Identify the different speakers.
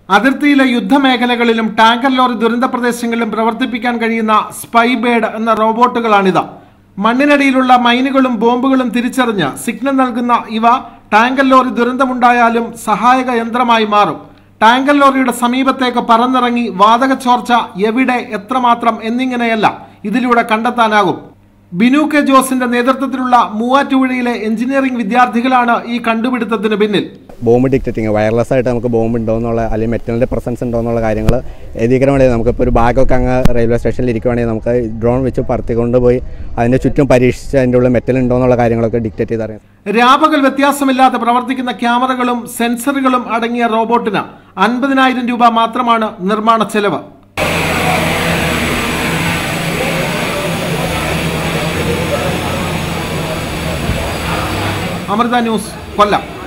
Speaker 1: അതിർത്തിയിലെ യുദ്ധമേഖലകളിലും tanker lorry ദുരന്ത പ്രദേശങ്ങളിലും പ്രവർത്തിപ്പിക്കാൻ കഴിയുന്ന സ്പൈബേഡ് എന്ന റോബോട്ടുകളാണിത് മണ്ണിനടിയിലുള്ള മൈനുകളും ബോംബുകളും തിരിച്ചറിഞ്ഞ് സിഗ്നൽ നൽകുന്ന ഇവ ടാങ്കർ ലോറി ദുരന്തമുണ്ടായാലും സഹായക യന്ത്രമായി മാറും ടാങ്കർ ലോറിയുടെ സമീപത്തേക്ക് പറന്നിറങ്ങി വാതക ചോർച്ച എവിടെ എത്രമാത്രം എന്നിങ്ങനെയല്ല ഇതിലൂടെ കണ്ടെത്താനാകും ബിനു കെ ജോസിന്റെ നേതൃത്വത്തിലുള്ള മൂവാറ്റുപുഴയിലെ എഞ്ചിനീയറിംഗ് വിദ്യാർത്ഥികളാണ് ഈ കണ്ടുപിടുത്തത്തിന് പിന്നിൽ
Speaker 2: ബോംബ് ഡിറ്റക്റ്റിങ് വയർലെസ് ആയിട്ട് നമുക്ക് ബോംബ് ഉണ്ടോ എന്നുള്ള അല്ലെങ്കിൽ മെറ്റലിൻ്റെ പ്രസൻസ് ഉണ്ടോ എന്നുള്ള കാര്യങ്ങൾ ഏകീകരണം വേണ്ടി നമുക്കിപ്പോൾ ഒരു ബാഗൊക്കെ അങ്ങ് റെയിൽവേ സ്റ്റേഷനിൽ ഇരിക്കുവാണെങ്കിൽ നമുക്ക് ഡ്രോൺ വെച്ച് പറത്തിക്കൊണ്ട് പോയി അതിൻ്റെ ചുറ്റും പരീക്ഷിച്ച് അതിൻ്റെ ഉള്ളിൽ മെറ്റൽ ഉണ്ടോ എന്നുള്ള കാര്യങ്ങളൊക്കെ ഡിക്റ്റേറ്റ് ചെയ്തറിയാം
Speaker 1: രാപകൽ വ്യത്യാസമില്ലാതെ പ്രവർത്തിക്കുന്ന ക്യാമറകളും സെൻസറുകളും അടങ്ങിയ റോബോട്ടിന് അൻപതിനായിരം രൂപ മാത്രമാണ് നിർമ്മാണ ചെലവ് അമൃത ന്യൂസ് കൊല്ലം